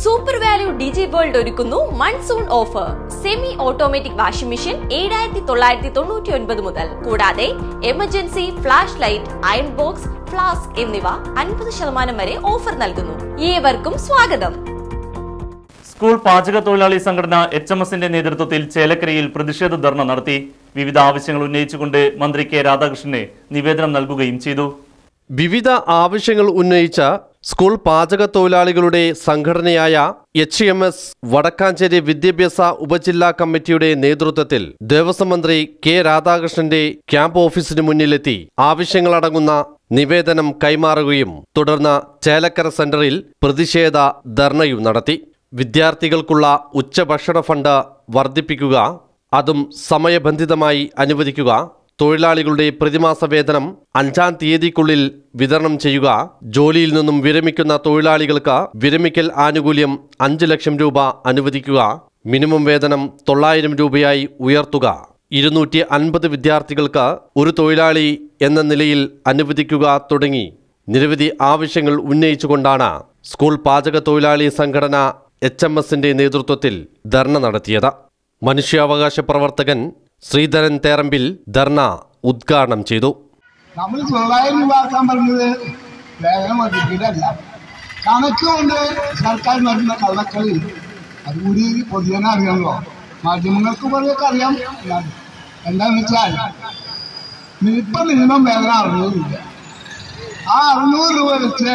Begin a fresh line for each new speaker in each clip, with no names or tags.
super value digi world ഒരുക്കുന്നു monsoon offer semi automatic washing machine ഏഴായിരത്തി തൊള്ളായിരത്തി തൊണ്ണൂറ്റി ഒൻപത് മുതൽ കൂടാതെ emergency flash light iron box flask എന്നിവ അൻപത് ശതമാനം വരെ ഓഫർ നൽകുന്നു ഏവർക്കും സ്വാഗതം
സ്കൂൾ പാചക തൊഴിലാളി സംഘടന എച്ച് എം എസിന്റെ നേതൃത്വത്തിൽ ചേലക്കരയിൽ പ്രതിഷേധ ധർണ നടത്തി വിവിധ ആവശ്യങ്ങൾ ഉന്നയിച്ചുകൊണ്ട് മന്ത്രി കെ രാധാകൃഷ്ണന് നിവേദനം നൽകുകയും ചെയ്തു
വിവിധ ആവശ്യങ്ങൾ ഉന്നയിച്ച സ്കൂൾ പാചക തൊഴിലാളികളുടെ സംഘടനയായ എച്ച് എം എസ് വടക്കാഞ്ചേരി വിദ്യാഭ്യാസ ഉപജില്ലാ കമ്മിറ്റിയുടെ നേതൃത്വത്തിൽ ദേവസ്വം മന്ത്രി കെ രാധാകൃഷ്ണന്റെ ക്യാമ്പ് ഓഫീസിന് മുന്നിലെത്തി ആവശ്യങ്ങളടങ്ങുന്ന നിവേദനം കൈമാറുകയും തുടർന്ന് ചേലക്കര സെന്ററിൽ പ്രതിഷേധ ധർണയും നടത്തി വിദ്യാർത്ഥികൾക്കുള്ള ഉച്ചഭക്ഷണ ഫണ്ട് വർദ്ധിപ്പിക്കുക അതും സമയബന്ധിതമായി അനുവദിക്കുക തൊഴിലാളികളുടെ പ്രതിമാസ വേതനം അഞ്ചാം തീയതിക്കുള്ളിൽ വിതരണം ചെയ്യുക ജോലിയിൽ നിന്നും വിരമിക്കുന്ന തൊഴിലാളികൾക്ക് വിരമിക്കൽ ആനുകൂല്യം അഞ്ച് ലക്ഷം രൂപ അനുവദിക്കുക മിനിമം വേതനം തൊള്ളായിരം രൂപയായി ഉയർത്തുക ഇരുന്നൂറ്റി അൻപത് വിദ്യാർത്ഥികൾക്ക് ഒരു തൊഴിലാളി എന്ന നിലയിൽ അനുവദിക്കുക തുടങ്ങി നിരവധി ആവശ്യങ്ങൾ ഉന്നയിച്ചുകൊണ്ടാണ് സ്കൂൾ പാചക തൊഴിലാളി സംഘടന എച്ച് എം എസിന്റെ നേതൃത്വത്തിൽ ധർണ നടത്തിയത് മനുഷ്യാവകാശ പ്രവർത്തകൻ ശ്രീധരൻ തേറമ്പിൽ ധർണ ഉദ്ഘാടനം ചെയ്തു
നമ്മൾ തൊള്ളായിരം രൂപ ആക്കാൻ പറഞ്ഞത് വേഗം വർദ്ധിപ്പിക്കലല്ല കണക്ക് കൊണ്ട് സർക്കാർ നടത്തുന്ന കള്ളക്കളി അതുകൂടി പൊതുജനം അറിയാമല്ലോ മാധ്യമങ്ങൾക്ക് കുറേയൊക്കെ അറിയാം എന്നാലും എന്താന്ന് വെച്ചാൽ ഇപ്പം മിനിമം വേതനം അറുന്നൂറ് രൂപ ആ അറുന്നൂറ് രൂപ വെച്ച്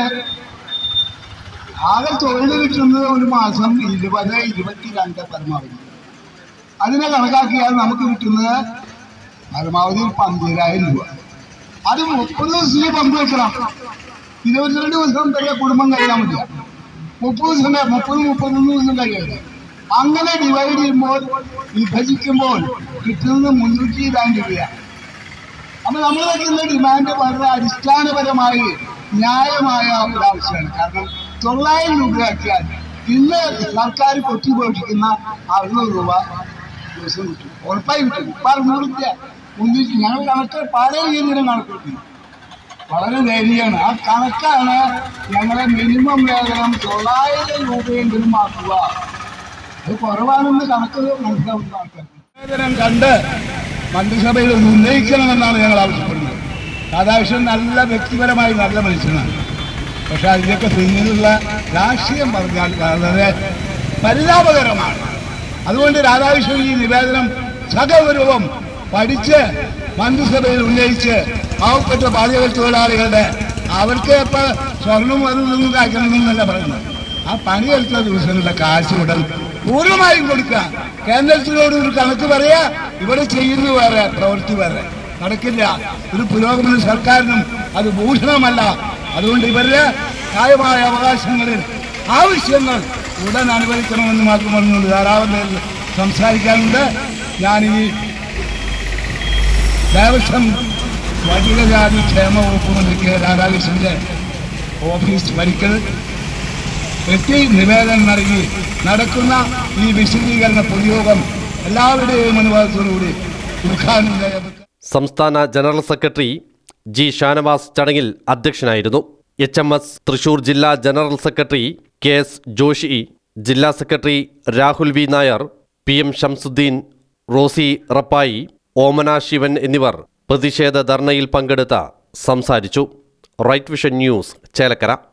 ആകെ തൊഴിൽ കിട്ടുന്നത് ഒരു മാസം ഇരുപത് ഇരുപത്തിരണ്ട് പരമാവധി അതിനെ കണക്കാക്കിയാൽ നമുക്ക് കിട്ടുന്നത് പരമാവധി ഒരു പന്തിരായിരം രൂപ അത് മുപ്പത് ദിവസത്തിൽ പങ്കുവെക്കണം ഇരുപത്തിരണ്ട് ദിവസം കഴിയാൻ കുടുംബം കഴിയാൻ പറ്റില്ല മുപ്പത് ദിവസം മുപ്പത് മുപ്പത്തൊന്ന് ദിവസം കഴിയരുത് അങ്ങനെ ഡിവൈഡ് ചെയ്യുമ്പോൾ വിഭജിക്കുമ്പോൾ കിട്ടുന്നത് മുന്നൂറ്റി ഇരുപതായിരം രൂപയാണ് അപ്പൊ നമ്മൾ വെക്കുന്ന ഡിമാൻഡ് വളരെ അടിസ്ഥാനപരമായി ന്യായമായ ഒരു ആവശ്യമാണ് കാരണം തൊള്ളായിരം രൂപയാക്കിയാൽ ഇന്ന് സർക്കാർ കൊട്ടിഘോഷിക്കുന്ന അറുന്നൂറ് രൂപ ദിവസം കിട്ടും ഉറപ്പായി കിട്ടും ഇപ്പൊ അറുന്നൂറ് രൂപ മുന്നൂറ്റി ഞങ്ങൾ കണക്ക് പല രീതിയിലും കണക്ക് കിട്ടും വളരെ ദയനീയമാണ് ആ കണക്കാണ് ഞങ്ങളെ മിനിമം വേതനം തൊള്ളായിരം രൂപയെങ്കിലും ആക്കുക അത് കുറവാണെന്ന് കണക്ക് മനസ്സിലാവുന്ന ആൾക്കാർ വേതനം കണ്ട് മന്ത്രിസഭയിൽ ഒന്ന് ഉന്നയിക്കണമെന്നാണ് ഞങ്ങൾ ആവശ്യപ്പെടുന്നത് രാധാകൃഷ്ണൻ നല്ല വ്യക്തിപരമായി നല്ല മനുഷ്യനാണ് പക്ഷെ അതിൻ്റെയൊക്കെ പിന്നിലുള്ള രാഷ്ട്രീയം പറഞ്ഞാൽ വളരെ പരിതാപകരമാണ് അതുകൊണ്ട് രാധാകൃഷ്ണൻ ഈ നിവേദനം സഗൗരവം പഠിച്ച് മന്ത്രിസഭയിൽ ഉന്നയിച്ച് പാവപ്പെട്ട പാചക തൊഴിലാളികളുടെ അവർക്ക് ഇപ്പൊ സ്വർണം അതൊന്നും കാക്കണമെന്നല്ല പറയുന്നത് ആ പണിയെടുത്ത ദിവസങ്ങളുടെ കാശ് ഉടൻ പൂർണ്ണമായും കൊടുക്കുക കേന്ദ്രത്തിനോട് ഒരു കണക്ക് പറയാ ഇവിടെ ചെയ്യുന്നു വേറെ പ്രവൃത്തി വേറെ നടക്കില്ല ഒരു പുരോഗമന സർക്കാരിനും അത് ഭൂഷണമല്ല അതുകൊണ്ട് ഇവരുടെ ന്യായമായ അവകാശങ്ങളിൽ ആവശ്യങ്ങൾ ഉടൻ അനുവദിക്കണമെന്ന് മാത്രം പറഞ്ഞുകൊണ്ട് ധാരാളം പേര് സംസാരിക്കാനുണ്ട് ഞാൻ ഈ ദേവസ്വം പട്ടികജാതി ക്ഷേമ വകുപ്പ് മന്ത്രി കെ രാധാകൃഷ്ണന്റെ ഓഫീസ് പരിക്കൽ എത്തി നിവേദനം നൽകി നടക്കുന്ന ഈ വിശദീകരണ പൊതുയോഗം എല്ലാവരുടെയും അനുവാദത്തോടുകൂടി ഉദ്ഘാടനം ചെയ്യപ്പെട്ടു
സംസ്ഥാന ജനറൽ സെക്രട്ടറി ജി ഷാനവാസ് ചടങ്ങിൽ അധ്യക്ഷനായിരുന്നു എച്ച് എം എസ് തൃശൂർ ജില്ലാ general secretary K S Joshi ജില്ലാ secretary Rahul V Nair P M Shamsudheen Rosy Rappai Omana Sivan എന്നിവർ പ്രതിഷേധ ധർണയിൽ പങ്കെടുത്ത് സംസാരിച്ചു റൈറ്റ് വിഷൻ ന്യൂസ് ചേലക്കര